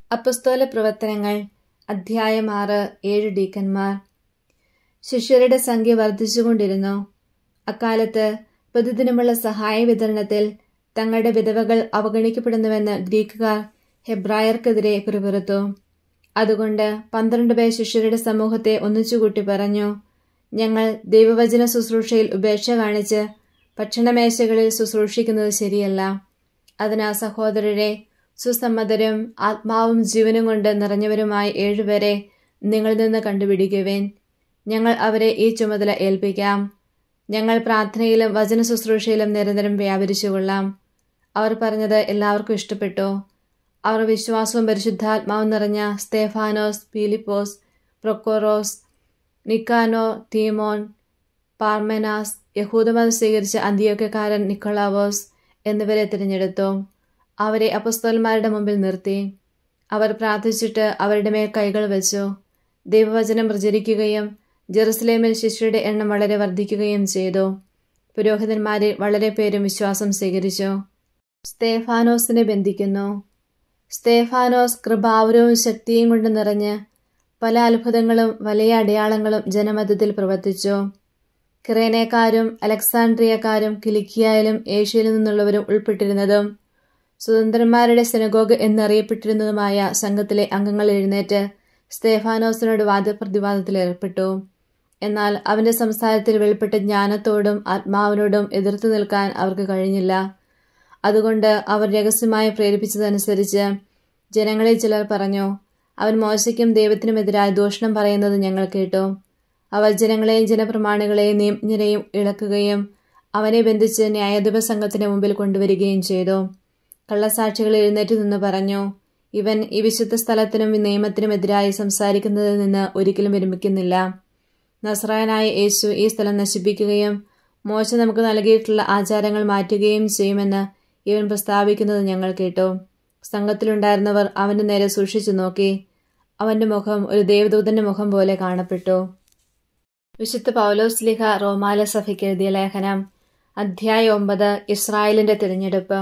അപ്പസ്തോല പ്രവർത്തനങ്ങൾ അധ്യായം ആറ് ഏഴ് ഡീക്കന്മാർ ശിഷ്യരുടെ സംഖ്യ വർദ്ധിച്ചുകൊണ്ടിരുന്നു അക്കാലത്ത് പ്രതിദിനമുള്ള സഹായ വിതരണത്തിൽ തങ്ങളുടെ വിധവകൾ അവഗണിക്കപ്പെടുന്നുവെന്ന് ഗ്രീക്കുകാർ ഹെബ്രായർക്കെതിരെ പിറുപിറുത്തു അതുകൊണ്ട് പന്ത്രണ്ട് പേർ ശിഷ്യരുടെ സമൂഹത്തെ ഒന്നിച്ചുകൂട്ടി പറഞ്ഞു ഞങ്ങൾ ദൈവവചന ശുശ്രൂഷയിൽ ഉപേക്ഷ കാണിച്ച് ഭക്ഷണമേശകളിൽ ശുശ്രൂഷിക്കുന്നത് ശരിയല്ല അതിനാൽ സഹോദരരെ സുസമ്മതരും ആത്മാവും ജീവനും കൊണ്ട് നിറഞ്ഞവരുമായ ഏഴുപേരെ നിങ്ങളിൽ നിന്ന് കണ്ടുപിടിക്കുവേൻ ഞങ്ങൾ അവരെ ഈ ചുമതല ഏൽപ്പിക്കാം ഞങ്ങൾ പ്രാർത്ഥനയിലും വചന ശുശ്രൂഷയിലും നിരന്തരം വ്യാപരിച്ചുകൊള്ളാം അവർ പറഞ്ഞത് എല്ലാവർക്കും ഇഷ്ടപ്പെട്ടു അവർ വിശ്വാസവും പരിശുദ്ധാത്മാവും നിറഞ്ഞ സ്തേഫാനോസ് പീലിപ്പോസ് പ്രൊക്കോറോസ് നിക്കാനോ തീമോൻ പാർമെനാസ് യഹൂദമതം സ്വീകരിച്ച അന്ത്യോക്കക്കാരൻ നിക്കോളാവോസ് എന്നിവരെ തിരഞ്ഞെടുത്തു അവരെ അപ്പസ്തോലന്മാരുടെ മുമ്പിൽ നിർത്തി അവർ പ്രാർത്ഥിച്ചിട്ട് അവരുടെ മേൽ കൈകൾ വെച്ചു ദൈവവചനം പ്രചരിക്കുകയും ജെറുസലേമിൽ ശിഷ്യരുടെ എണ്ണം വളരെ വർദ്ധിക്കുകയും ചെയ്തു പുരോഹിതന്മാരിൽ വളരെ പേരും വിശ്വാസം സ്വീകരിച്ചു സ്തേഫാനോസിനെ ബന്ധിക്കുന്നു സ്തേഫാനോസ് കൃപാവരവും ശക്തിയും കൊണ്ട് നിറഞ്ഞ് പല അത്ഭുതങ്ങളും വലിയ അടയാളങ്ങളും ജനമധ്യത്തിൽ പ്രവർത്തിച്ചു കിറേനക്കാരും അലക്സാണ്ട്രിയക്കാരും കിലിക്കിയായാലും ഏഷ്യയിൽ നിന്നുള്ളവരും ഉൾപ്പെട്ടിരുന്നതും സ്വതന്ത്രന്മാരുടെ സെനഗോഗ് എന്നറിയപ്പെട്ടിരുന്നതുമായ സംഘത്തിലെ അംഗങ്ങൾ എഴുന്നേറ്റ് സ്തേഫാനോസിനോട് വാദപ്രതിവാദത്തിൽ ഏർപ്പെട്ടു എന്നാൽ അവന്റെ സംസാരത്തിൽ വെളിപ്പെട്ട ജ്ഞാനത്തോടും ആത്മാവിനോടും എതിർത്തു നിൽക്കാൻ അവർക്ക് കഴിഞ്ഞില്ല അതുകൊണ്ട് അവർ രഹസ്യമായി പ്രേരിപ്പിച്ചതനുസരിച്ച് ജനങ്ങളിൽ ചിലർ പറഞ്ഞു അവൻ മോശയ്ക്കും ദൈവത്തിനുമെതിരായി ദൂഷണം പറയുന്നത് ഞങ്ങൾ കേട്ടു അവർ ജനങ്ങളെയും ജനപ്രമാണികളെയും നിയമജ്ഞരെയും ഇളക്കുകയും അവനെ ബന്ധിച്ച് ന്യായാധിപ സംഘത്തിന് മുമ്പിൽ കൊണ്ടുവരികയും ചെയ്തു കള്ളസാക്ഷികൾ എഴുന്നേറ്റ് നിന്ന് പറഞ്ഞു ഇവൻ ഈ വിശുദ്ധ സ്ഥലത്തിനും നിയമത്തിനുമെതിരായി സംസാരിക്കുന്നതിൽ നിന്ന് ഒരിക്കലും വിരമിക്കുന്നില്ല നസ്രായനായ യേശു ഈ സ്ഥലം നശിപ്പിക്കുകയും മോശ നമുക്ക് നൽകിയിട്ടുള്ള ആചാരങ്ങൾ മാറ്റുകയും ചെയ്യുമെന്ന് ഇവൻ പ്രസ്താവിക്കുന്നത് ഞങ്ങൾ കേട്ടു സംഘത്തിലുണ്ടായിരുന്നവർ അവന്റെ നേരെ സൂക്ഷിച്ചു നോക്കി അവന്റെ മുഖം ഒരു ദേവദൂതന്റെ മുഖം പോലെ കാണപ്പെട്ടു വിശുദ്ധ പൗലോസ് ലിഹ റോമാല സഭയ്ക്ക് എഴുതിയ ലേഖനം അധ്യായം ഒമ്പത് ഇസ്രായേലിന്റെ തിരഞ്ഞെടുപ്പ്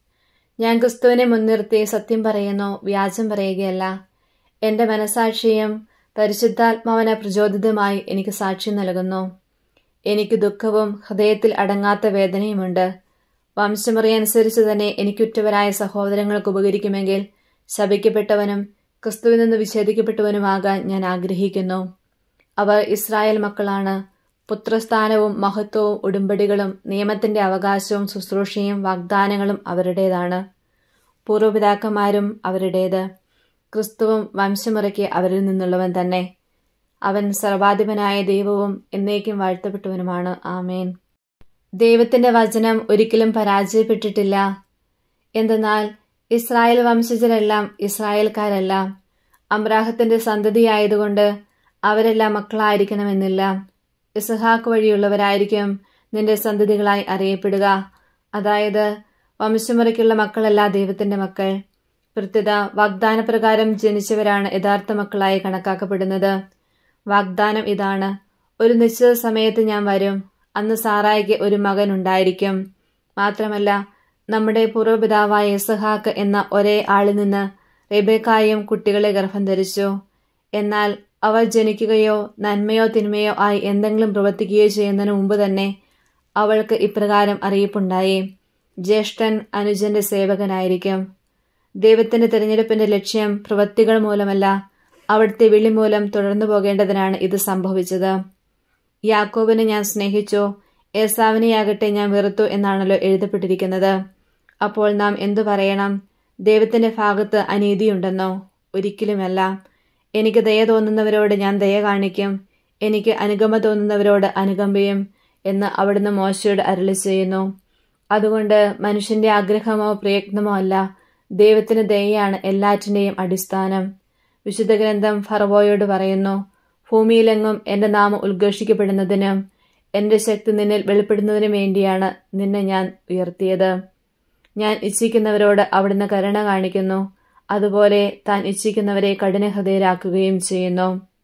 ഞാൻ ക്രിസ്തുവിനെ മുൻനിർത്തി സത്യം പറയുന്നു വ്യാജം പറയുകയല്ല എന്റെ മനസാക്ഷിയും പരിശുദ്ധാത്മാവന പ്രചോദിതമായി എനിക്ക് സാക്ഷ്യം നൽകുന്നു എനിക്ക് ദുഃഖവും ഹൃദയത്തിൽ അടങ്ങാത്ത വേദനയുമുണ്ട് വംശമുറിയനുസരിച്ച് തന്നെ എനിക്കുറ്റവരായ സഹോദരങ്ങൾക്ക് ഉപകരിക്കുമെങ്കിൽ ശപിക്കപ്പെട്ടവനും ക്രിസ്തുവിൽ നിന്ന് വിച്ഛേദിക്കപ്പെട്ടവനുമാകാൻ ഞാൻ ആഗ്രഹിക്കുന്നു അവർ ഇസ്രായേൽ മക്കളാണ് പുത്രസ്ഥാനവും മഹത്വവും ഉടുമ്പടികളും നിയമത്തിന്റെ അവകാശവും ശുശ്രൂഷയും വാഗ്ദാനങ്ങളും അവരുടേതാണ് പൂർവ്വപിതാക്കന്മാരും അവരുടേത് ക്രിസ്തുവും വംശമുറയ്ക്ക് അവരിൽ നിന്നുള്ളവൻ തന്നെ അവൻ സർവാധിപനായ ദൈവവും എന്നേക്കും വാഴ്ത്തപ്പെട്ടവനുമാണ് ആമേൻ ദൈവത്തിന്റെ വചനം ഒരിക്കലും പരാജയപ്പെട്ടിട്ടില്ല എന്തെന്നാൽ ഇസ്രായേൽ വംശജരെല്ലാം ഇസ്രായേൽക്കാരല്ല അമ്രാഹത്തിന്റെ സന്തതിയായതുകൊണ്ട് അവരെല്ലാം മക്കളായിരിക്കണമെന്നില്ല ഇസഹാക്ക് വഴിയുള്ളവരായിരിക്കും നിന്റെ സന്തതികളായി അറിയപ്പെടുക അതായത് വംശമുറയ്ക്കുള്ള മക്കളല്ല ദൈവത്തിന്റെ മക്കൾ പ്രത്യുത വാഗ്ദാനപ്രകാരം ജനിച്ചവരാണ് യഥാർത്ഥ മക്കളായി കണക്കാക്കപ്പെടുന്നത് വാഗ്ദാനം ഇതാണ് ഒരു നിശ്ചിത സമയത്ത് ഞാൻ വരും അന്ന് സാറായിക്ക് ഒരു മകൻ ഉണ്ടായിരിക്കും മാത്രമല്ല നമ്മുടെ പൂർവ്വപിതാവായ ഇസഹാക്ക് എന്ന ഒരേ ആളിൽ നിന്ന് റെബേക്കായും കുട്ടികളെ ഗർഭം ധരിച്ചു എന്നാൽ അവർ ജനിക്കുകയോ നന്മയോ തിന്മയോ ആയി എന്തെങ്കിലും പ്രവർത്തിക്കുകയോ ചെയ്യുന്നതിന് മുമ്പ് തന്നെ അവൾക്ക് ഇപ്രകാരം അറിയിപ്പുണ്ടായി ജ്യേഷ്ഠൻ അനുജന്റെ സേവകനായിരിക്കും ദൈവത്തിന്റെ തിരഞ്ഞെടുപ്പിന്റെ ലക്ഷ്യം പ്രവൃത്തികൾ മൂലമല്ല അവിടുത്തെ വിളി മൂലം തുടർന്നു പോകേണ്ടതിനാണ് ഇത് സംഭവിച്ചത് യാക്കോബിനെ ഞാൻ സ്നേഹിച്ചു ഏസാവിനെയാകട്ടെ ഞാൻ വെറുത്തു എന്നാണല്ലോ എഴുതപ്പെട്ടിരിക്കുന്നത് അപ്പോൾ നാം എന്തു പറയണം ദൈവത്തിന്റെ ഭാഗത്ത് അനീതിയുണ്ടെന്നോ ഒരിക്കലുമല്ല എനിക്ക് ദയ തോന്നുന്നവരോട് ഞാൻ ദയ കാണിക്കും എനിക്ക് അനുഗമ തോന്നുന്നവരോട് അനുകമ്പയും എന്ന് അവിടുന്ന് മോശയോട് അരുളി ചെയ്യുന്നു അതുകൊണ്ട് മനുഷ്യന്റെ ആഗ്രഹമോ പ്രയത്നമോ അല്ല ദൈവത്തിന് ദയയാണ് എല്ലാറ്റിൻ്റെയും അടിസ്ഥാനം വിശുദ്ധ ഗ്രന്ഥം ഫറവോയോട് പറയുന്നു ഭൂമിയിലെങ്ങും എൻ്റെ നാമം ഉദ്ഘോഷിക്കപ്പെടുന്നതിനും എൻ്റെ ശക്തി നിന്നിൽ വെളിപ്പെടുന്നതിനും വേണ്ടിയാണ് നിന്നെ ഞാൻ ഉയർത്തിയത് ഞാൻ ഇച്ഛിക്കുന്നവരോട് അവിടുന്ന് കരുണ കാണിക്കുന്നു അതുപോലെ താൻ ഇച്ഛിക്കുന്നവരെ കഠിനഹൃദയരാക്കുകയും ചെയ്യുന്നു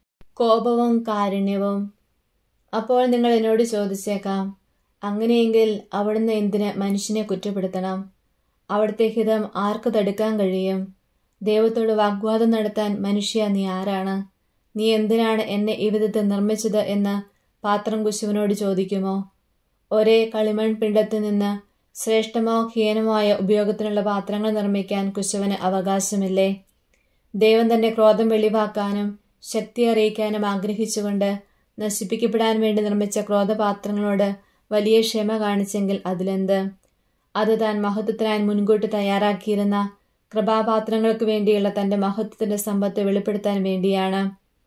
കോപവും കാരുണ്യവും അപ്പോൾ നിങ്ങൾ എന്നോട് ചോദിച്ചേക്കാം അങ്ങനെയെങ്കിൽ അവിടുന്ന് എന്തിന് മനുഷ്യനെ കുറ്റപ്പെടുത്തണം അവിടുത്തെ ഹിതം ആർക്ക് തടുക്കാൻ കഴിയും ദൈവത്തോട് വാഗ്വാദം നടത്താൻ മനുഷ്യ നീ ആരാണ് നീ എന്തിനാണ് എന്നെ ഈ വിധത്തിൽ നിർമ്മിച്ചത് എന്ന് പാത്രം കുശുവിനോട് ചോദിക്കുമോ ഒരേ കളിമൺ പിണ്ടത്തിൽ നിന്ന് ശ്രേഷ്ഠമോ ഹീനമോ ആയ ഉപയോഗത്തിനുള്ള പാത്രങ്ങൾ നിർമ്മിക്കാൻ കുശവന് അവകാശമില്ലേ ദൈവം തന്റെ ക്രോധം വെളിവാക്കാനും ശക്തി അറിയിക്കാനും ആഗ്രഹിച്ചുകൊണ്ട് നശിപ്പിക്കപ്പെടാൻ വേണ്ടി നിർമ്മിച്ച ക്രോധപാത്രങ്ങളോട് വലിയ ക്ഷമ കാണിച്ചെങ്കിൽ അതിലെന്ത് അത് താൻ മഹത്വത്തിനായി മുൻകൂട്ടി തയ്യാറാക്കിയിരുന്ന കൃപാപാത്രങ്ങൾക്ക് വേണ്ടിയുള്ള തന്റെ മഹത്വത്തിന്റെ സമ്പത്ത് വെളിപ്പെടുത്താൻ വേണ്ടിയാണ്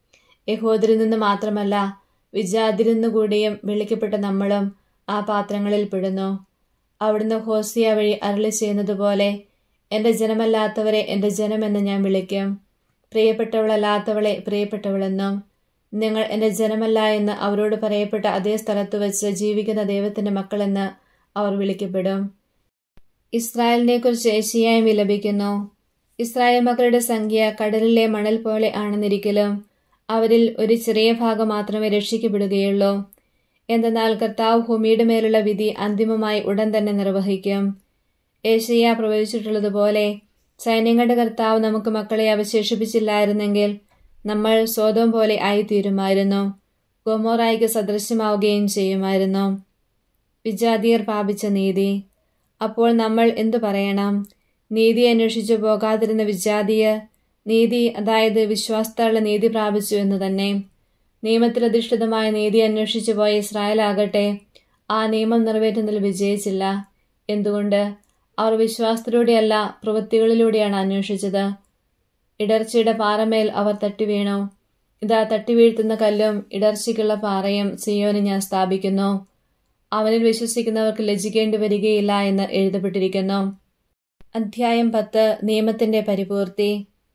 യഹോദരിൽ നിന്ന് മാത്രമല്ല വിജാതിരിൽ നിന്നുകൂടിയും വിളിക്കപ്പെട്ട നമ്മളും ആ പാത്രങ്ങളിൽ പെടുന്നു അവിടുന്ന് ഹോസിയ വഴി അരളി ചെയ്യുന്നത് പോലെ എന്റെ ജനമല്ലാത്തവരെ എന്റെ ജനമെന്ന് ഞാൻ വിളിക്കും പ്രിയപ്പെട്ടവളല്ലാത്തവളെ പ്രിയപ്പെട്ടവളെന്നും നിങ്ങൾ എന്റെ ജനമല്ല എന്ന് അവരോട് പറയപ്പെട്ട അതേ സ്ഥലത്ത് വെച്ച് ജീവിക്കുന്ന ദൈവത്തിന്റെ മക്കളെന്ന് അവർ വിളിക്കപ്പെടും ഇസ്രായേലിനെ കുറിച്ച് ഏഷ്യായും വിലപിക്കുന്നു ഇസ്രായേൽ മക്കളുടെ സംഖ്യ കടലിലെ മണൽ പോലെ ആണെന്നിരിക്കലും അവരിൽ ഒരു ചെറിയ ഭാഗം മാത്രമേ രക്ഷിക്കപ്പെടുകയുള്ളൂ എന്തെന്നാൽ കർത്താവ് ഭൂമിയുടെ മേലുള്ള വിധി അന്തിമമായി ഉടൻ തന്നെ നിർവഹിക്കും ഏഷ്യ പ്രവചിച്ചിട്ടുള്ളതുപോലെ സൈന്യങ്ങളുടെ കർത്താവ് നമുക്ക് മക്കളെ അവശേഷിപ്പിച്ചില്ലായിരുന്നെങ്കിൽ നമ്മൾ സ്വതം പോലെ ആയിത്തീരുമായിരുന്നു ഗോമോറായിക്ക് സദൃശ്യമാവുകയും ചെയ്യുമായിരുന്നു വിജാതിയർ പാപിച്ച നീതി അപ്പോൾ നമ്മൾ എന്തു പറയണം നീതി അന്വേഷിച്ചു പോകാതിരുന്ന വിജാതിയർ നീതി അതായത് വിശ്വാസത്താലുള്ള നീതി പ്രാപിച്ചു എന്ന് തന്നെ നിയമത്തിലധിഷ്ഠിതമായ നീതി അന്വേഷിച്ചു പോയ ഇസ്രായേൽ ആകട്ടെ ആ നിയമം നിറവേറ്റുന്നതിൽ വിജയിച്ചില്ല എന്തുകൊണ്ട് അവർ വിശ്വാസത്തിലൂടെയല്ല പ്രവൃത്തികളിലൂടെയാണ് അന്വേഷിച്ചത് ഇടർച്ചയുടെ പാറമേൽ അവർ തട്ടിവീണു ഇതാ തട്ടിവീഴ്ത്തുന്ന കല്ലും ഇടർച്ചയ്ക്കുള്ള പാറയും സിയോന് ഞാൻ സ്ഥാപിക്കുന്നു അവനിൽ വിശ്വസിക്കുന്നവർക്ക് ലജിക്കേണ്ടി വരികയില്ല എന്ന് എഴുതപ്പെട്ടിരിക്കുന്നു അധ്യായം പത്ത് നിയമത്തിന്റെ പരിപൂർത്തി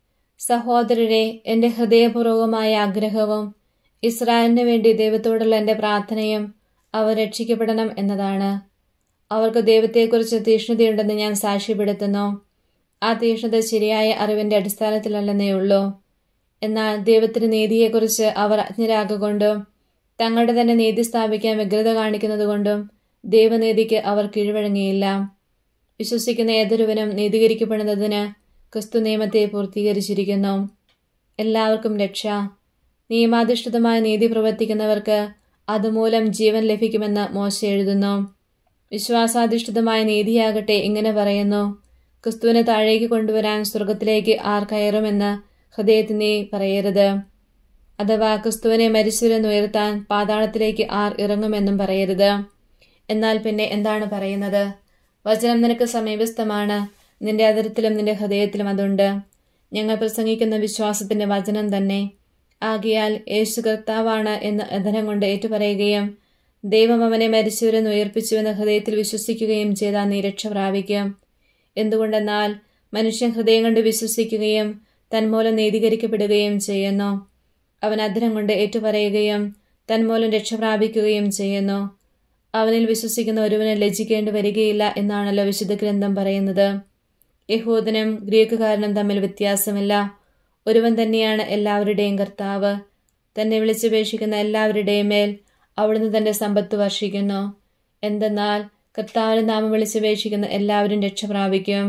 സഹോദരരെ എന്റെ ഹൃദയപൂർവകമായ ആഗ്രഹവും ഇസ്രായേലിന് വേണ്ടി ദൈവത്തോടുള്ള എന്റെ പ്രാർത്ഥനയും അവർ രക്ഷിക്കപ്പെടണം എന്നതാണ് അവർക്ക് ദൈവത്തെക്കുറിച്ച് തീഷ്ണതയുണ്ടെന്ന് ഞാൻ സാക്ഷ്യപ്പെടുത്തുന്നു ആ തീഷ്ണത ശരിയായ അറിവിന്റെ അടിസ്ഥാനത്തിലല്ലെന്നേ ഉള്ളൂ എന്നാൽ ദൈവത്തിന്റെ നീതിയെക്കുറിച്ച് അവർ അജ്ഞരാകൊണ്ടും തങ്ങളുടെ തന്നെ നീതി സ്ഥാപിക്കാൻ വ്യഗ്രത കാണിക്കുന്നതുകൊണ്ടും ദൈവനീതിക്ക് അവർ കീഴ്വഴങ്ങിയില്ല വിശ്വസിക്കുന്ന ഏതൊരുവനും നീതീകരിക്കപ്പെടുന്നതിന് ക്രിസ്തു നിയമത്തെ പൂർത്തീകരിച്ചിരിക്കുന്നു എല്ലാവർക്കും രക്ഷ നിയമാധിഷ്ഠിതമായ നീതി പ്രവർത്തിക്കുന്നവർക്ക് അതുമൂലം ജീവൻ ലഭിക്കുമെന്ന് മോശ എഴുതുന്നു വിശ്വാസാധിഷ്ഠിതമായ നീതിയാകട്ടെ ഇങ്ങനെ പറയുന്നു ക്രിസ്തുവിനെ താഴേക്ക് കൊണ്ടുവരാൻ സ്വർഗത്തിലേക്ക് ആർ കയറുമെന്ന് ഹൃദയത്തിൽ നീ പറയരുത് അഥവാ ക്രിസ്തുവിനെ മരിച്ചുവരെന്ന് ഉയർത്താൻ പാതാളത്തിലേക്ക് ആർ ഇറങ്ങുമെന്നും പറയരുത് എന്നാൽ പിന്നെ എന്താണ് പറയുന്നത് വചനം നിനക്ക് സമീപസ്ഥമാണ് നിന്റെ അതിരത്തിലും നിന്റെ ഹൃദയത്തിലും അതുണ്ട് ഞങ്ങൾ പ്രസംഗിക്കുന്ന വിശ്വാസത്തിന്റെ വചനം തന്നെ ആകിയാൽ യേശു കർത്താവാണ് എന്ന് അധനം കൊണ്ട് ഏറ്റുപറയുകയും ദൈവം അവനെ മരിച്ചവരെന്ന് ഉയർപ്പിച്ചുവെന്ന് ഹൃദയത്തിൽ വിശ്വസിക്കുകയും ചെയ്താൽ നീ രക്ഷ പ്രാപിക്കും എന്തുകൊണ്ടെന്നാൽ മനുഷ്യൻ ഹൃദയം കൊണ്ട് വിശ്വസിക്കുകയും തന്മൂലം നീതീകരിക്കപ്പെടുകയും ചെയ്യുന്നു അവൻ അധരം കൊണ്ട് ഏറ്റുപറയുകയും തന്മൂലം രക്ഷ പ്രാപിക്കുകയും ചെയ്യുന്നു അവനിൽ വിശ്വസിക്കുന്ന ഒരുവന് ലജ്ജിക്കേണ്ടി വരികയില്ല എന്നാണല്ലോ വിശുദ്ധ ഗ്രന്ഥം പറയുന്നത് യഹൂദനും ഗ്രീക്കുകാരനും തമ്മിൽ വ്യത്യാസമില്ല ഒരുവൻ തന്നെയാണ് എല്ലാവരുടെയും കർത്താവ് തന്നെ വിളിച്ചപേക്ഷിക്കുന്ന എല്ലാവരുടെയും മേൽ അവിടുന്ന് തന്റെ സമ്പത്ത് വർഷിക്കുന്നു എന്തെന്നാൽ കർത്താവിന് നാമം വിളിച്ചപേക്ഷിക്കുന്ന എല്ലാവരും രക്ഷ പ്രാപിക്കും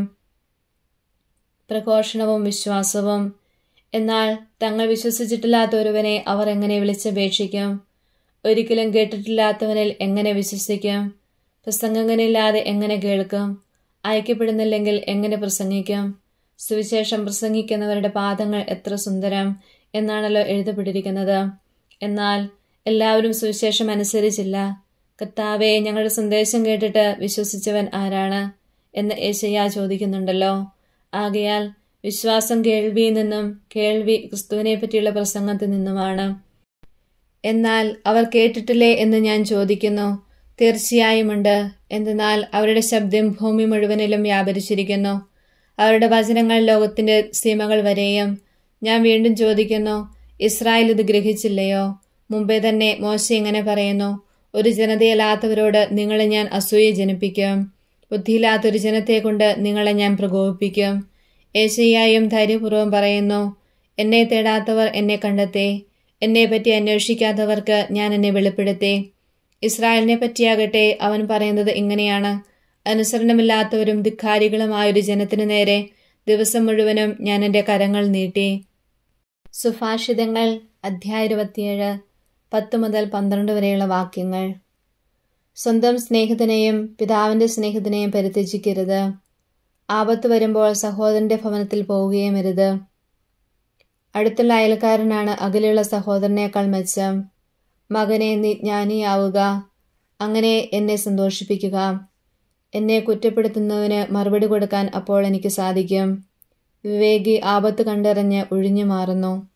പ്രഘോഷണവും വിശ്വാസവും എന്നാൽ തങ്ങൾ വിശ്വസിച്ചിട്ടില്ലാത്ത ഒരുവനെ അവർ എങ്ങനെ വിളിച്ചപേക്ഷിക്കും ഒരിക്കലും കേട്ടിട്ടില്ലാത്തവനിൽ എങ്ങനെ വിശ്വസിക്കും പ്രസംഗങ്ങളില്ലാതെ എങ്ങനെ കേൾക്കും അയക്കപ്പെടുന്നില്ലെങ്കിൽ എങ്ങനെ പ്രസംഗിക്കും സുവിശേഷം പ്രസംഗിക്കുന്നവരുടെ പാദങ്ങൾ എത്ര സുന്ദരം എന്നാണല്ലോ എഴുതപ്പെട്ടിരിക്കുന്നത് എന്നാൽ എല്ലാവരും സുവിശേഷം അനുസരിച്ചില്ല കർത്താവെ ഞങ്ങളുടെ സന്ദേശം കേട്ടിട്ട് വിശ്വസിച്ചവൻ ആരാണ് എന്ന് ഏശയ്യ ചോദിക്കുന്നുണ്ടല്ലോ ആകയാൽ വിശ്വാസം കേൾവിയിൽ നിന്നും കേൾവി ക്രിസ്തുവിനെ പറ്റിയുള്ള പ്രസംഗത്തിൽ നിന്നുമാണ് എന്നാൽ അവർ കേട്ടിട്ടില്ലേ എന്ന് ഞാൻ ചോദിക്കുന്നു തീർച്ചയായുമുണ്ട് എന്തെന്നാൽ അവരുടെ ശബ്ദം ഭൂമി മുഴുവനിലും വ്യാപരിച്ചിരിക്കുന്നു അവരുടെ വചനങ്ങൾ ലോകത്തിന്റെ സീമകൾ വരെയും ഞാൻ വീണ്ടും ചോദിക്കുന്നു ഇസ്രായേൽ ഇത് ഗ്രഹിച്ചില്ലയോ മുമ്പേ തന്നെ മോശ ഇങ്ങനെ പറയുന്നു ഒരു ജനതയല്ലാത്തവരോട് നിങ്ങളെ ഞാൻ അസൂയ ജനിപ്പിക്കും ബുദ്ധിയില്ലാത്തൊരു ജനത്തെ കൊണ്ട് നിങ്ങളെ ഞാൻ പ്രകോപിപ്പിക്കും ഏശയ്യായും ധൈര്യപൂർവ്വം പറയുന്നു എന്നെ തേടാത്തവർ എന്നെ കണ്ടെത്തേ എന്നെപ്പറ്റി അന്വേഷിക്കാത്തവർക്ക് ഞാൻ എന്നെ വെളിപ്പെടുത്തി ഇസ്രായേലിനെ പറ്റിയാകട്ടെ അവൻ പറയുന്നത് ഇങ്ങനെയാണ് അനുസരണമില്ലാത്തവരും ധിക്കാരികളുമായൊരു ജനത്തിനു നേരെ ദിവസം മുഴുവനും ഞാൻ എൻ്റെ കരങ്ങൾ നീട്ടി സുഭാഷിതങ്ങൾ അധ്യായ ഇരുപത്തിയേഴ് പത്ത് മുതൽ പന്ത്രണ്ട് വരെയുള്ള വാക്യങ്ങൾ സ്വന്തം സ്നേഹിതനെയും പിതാവിൻ്റെ സ്നേഹിതനെയും പരിത്യജിക്കരുത് ആപത്ത് വരുമ്പോൾ സഹോദരന്റെ ഭവനത്തിൽ പോവുകയും അരുത് അടുത്തുള്ള അയൽക്കാരനാണ് അകലെയുള്ള സഹോദരനേക്കാൾ മെച്ചം മകനെ നീ ജ്ഞാനിയാവുക അങ്ങനെ എന്നെ സന്തോഷിപ്പിക്കുക എന്നെ കുറ്റപ്പെടുത്തുന്നവന് മറുപടി കൊടുക്കാൻ അപ്പോൾ എനിക്ക് സാധിക്കും വിവേകി ആപത്ത് കണ്ടറിഞ്ഞ് ഒഴിഞ്ഞു മാറുന്നു